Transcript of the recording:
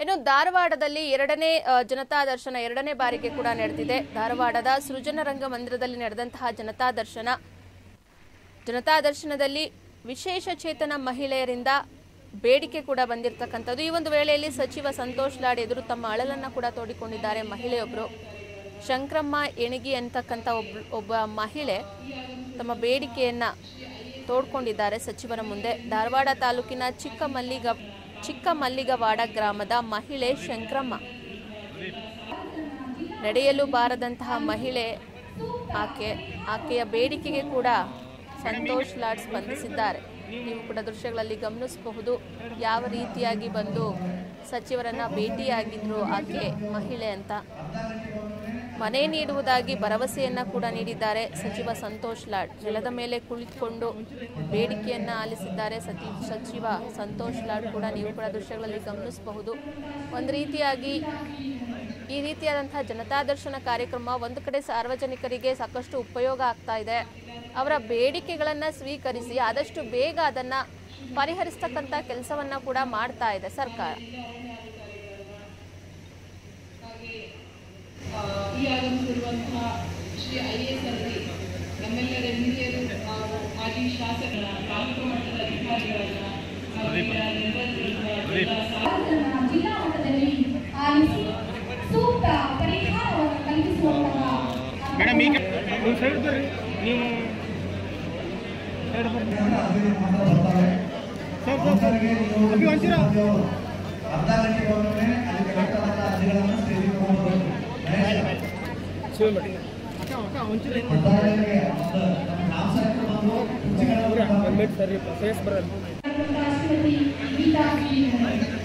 ಇನ್ನು ಧಾರವಾಡದಲ್ಲಿ ಎರಡನೇ ಆ, ಜನತಾ ದರ್ಶನ ಎರಡನೇ ಬಾರಿಗೆ ಕೂಡ ನಡೆದಿದೆ ಧಾರವಾಡದ ಸೃಜನ ರಂಗ ಮಂದಿರದಲ್ಲಿ ನಡೆದಂತಹ ಜನತಾ ದರ್ಶನ ಜನತಾ ದರ್ಶನದಲ್ಲಿ ವಿಶೇಷ ಚೇತನ ಮಹಿಳೆಯರಿಂದ ಬೇಡಿಕೆ ಕೂಡ ಬಂದಿರತಕ್ಕಂಥದ್ದು ಈ ಒಂದು ವೇಳೆಯಲ್ಲಿ ಸಚಿವ ಸಂತೋಷ್ ಲಾಡ್ ಎದುರು ತಮ್ಮ ಅಳಲನ್ನ ಕೂಡ ತೋಡಿಕೊಂಡಿದ್ದಾರೆ ಮಹಿಳೆಯೊಬ್ಬರು ಶಂಕ್ರಮ್ಮ ಎಣಗಿ ಅಂತಕ್ಕಂಥ ಒಬ್ಬ ಒಬ್ಬ ಮಹಿಳೆ ತಮ್ಮ ಬೇಡಿಕೆಯನ್ನ ತೋಡ್ಕೊಂಡಿದ್ದಾರೆ ಸಚಿವರ ಮುಂದೆ ಧಾರವಾಡ ತಾಲೂಕಿನ ಚಿಕ್ಕಮಲ್ಲಿಗ ಚಿಕ್ಕಮಲ್ಲಿಗವಾಡ ಗ್ರಾಮದ ಮಹಿಳೆ ಶಂಕ್ರಮ್ಮ ನಡೆಯಲು ಬಾರದಂತಹ ಮಹಿಳೆ ಆಕೆ ಆಕೆಯ ಬೇಡಿಕೆಗೆ ಕೂಡ ಸಂತೋಷ್ ಲಾಡ್ ಸ್ಪಂದಿಸಿದ್ದಾರೆ ನೀವು ಕೂಡ ದೃಶ್ಯಗಳಲ್ಲಿ ಗಮನಿಸಬಹುದು ಯಾವ ರೀತಿಯಾಗಿ ಬಂದು ಸಚಿವರನ್ನ ಭೇಟಿಯಾಗಿದ್ರು ಆಕೆ ಮಹಿಳೆ ಅಂತ ಮನೆ ನೀಡುವುದಾಗಿ ಭರವಸೆಯನ್ನ ಕೂಡ ನೀಡಿದ್ದಾರೆ ಸಚಿವ ಸಂತೋಷ್ ಲಾಡ್ ನೆಲದ ಮೇಲೆ ಕುಳಿತುಕೊಂಡು ಬೇಡಿಕೆಯನ್ನ ಆಲಿಸಿದ್ದಾರೆ ಸಚಿ ಸಚಿವ ಸಂತೋಷ್ ಲಾಡ್ ಕೂಡ ನೀವು ಕೂಡ ದೃಶ್ಯಗಳಲ್ಲಿ ಗಮನಿಸಬಹುದು ಒಂದು ರೀತಿಯಾಗಿ ಈ ರೀತಿಯಾದಂತಹ ಜನತಾ ದರ್ಶನ ಕಾರ್ಯಕ್ರಮ ಒಂದು ಕಡೆ ಸಾರ್ವಜನಿಕರಿಗೆ ಸಾಕಷ್ಟು ಉಪಯೋಗ ಆಗ್ತಾ ಇದೆ ಅವರ ಬೇಡಿಕೆಗಳನ್ನು ಸ್ವೀಕರಿಸಿ ಆದಷ್ಟು ಬೇಗ ಅದನ್ನ ಪರಿಹರಿಸ್ತಕ್ಕಂಥ ಕೆಲಸವನ್ನ ಕೂಡ ಮಾಡ್ತಾ ಇದೆ ಸರ್ಕಾರ ಈ ಆಗಮಿಸಿರುವಂತಹ ಶ್ರೀ ಐ ಎ ಎಸ್ ಅಲ್ಲಿ ನಮ್ಮೆಲ್ಲರ ಹಿರಿಯರು ಹಾಗೂ ಮಾಜಿ ಶಾಸಕರ ತಾಲೂಕು ಮಟ್ಟದ ಅಧಿಕಾರಿಗಳನ್ನ ನಾವೆಲ್ಲ ನಿರ್ವಹಿಸಿರುವ ಎಲ್ಲ ಜಿಲ್ಲಾ ಮಟ್ಟದಲ್ಲಿ ಆಲಿಸಿ ಸೂಕ್ತ ಪರಿಹಾರವನ್ನು ಕಲ್ಪಿಸುವಂತಹ ಮೇಡಮ್ ಈಗ ನೀವು ಸೈಡ್ ಬರ್ರಿ ನೀವು ಸೈಡ್ ಬರ್ರಿ ಸರ್ ಸರ್ ಸರ್ ಅಭಿ ಒಂಚೂರು ಅರ್ಧ ಗಂಟೆ ಒಳಗಡೆ ಅಲ್ಲಿ ಕಲೆಕ್ಟ್ ಆದ ಅರ್ಜಿಗಳನ್ನು ಸ್ಟೇಜಿಗೆ ಹೋಗ್ಬೇಕು ಶಿವ ಮಾಡಿ ಅಕ್ಕ ಅಕ್ಕ ಒಂಚೂರು ಉದಾಹರಣೆಗೆ ಒಂದು ನಮ್ಮ ಗ್ರಾಮ ಸಭೆಗೆ ಬಂದು ಕುರ್ಚಿಗಳನ್ನು ಒಂದು ಮಿನಿಟ್ ಸರಿ ಫೇಸ್ ಬರಲ್ಲ ಶ್ರೀಮತಿ ಗೀತಾ ಶ್ರೀ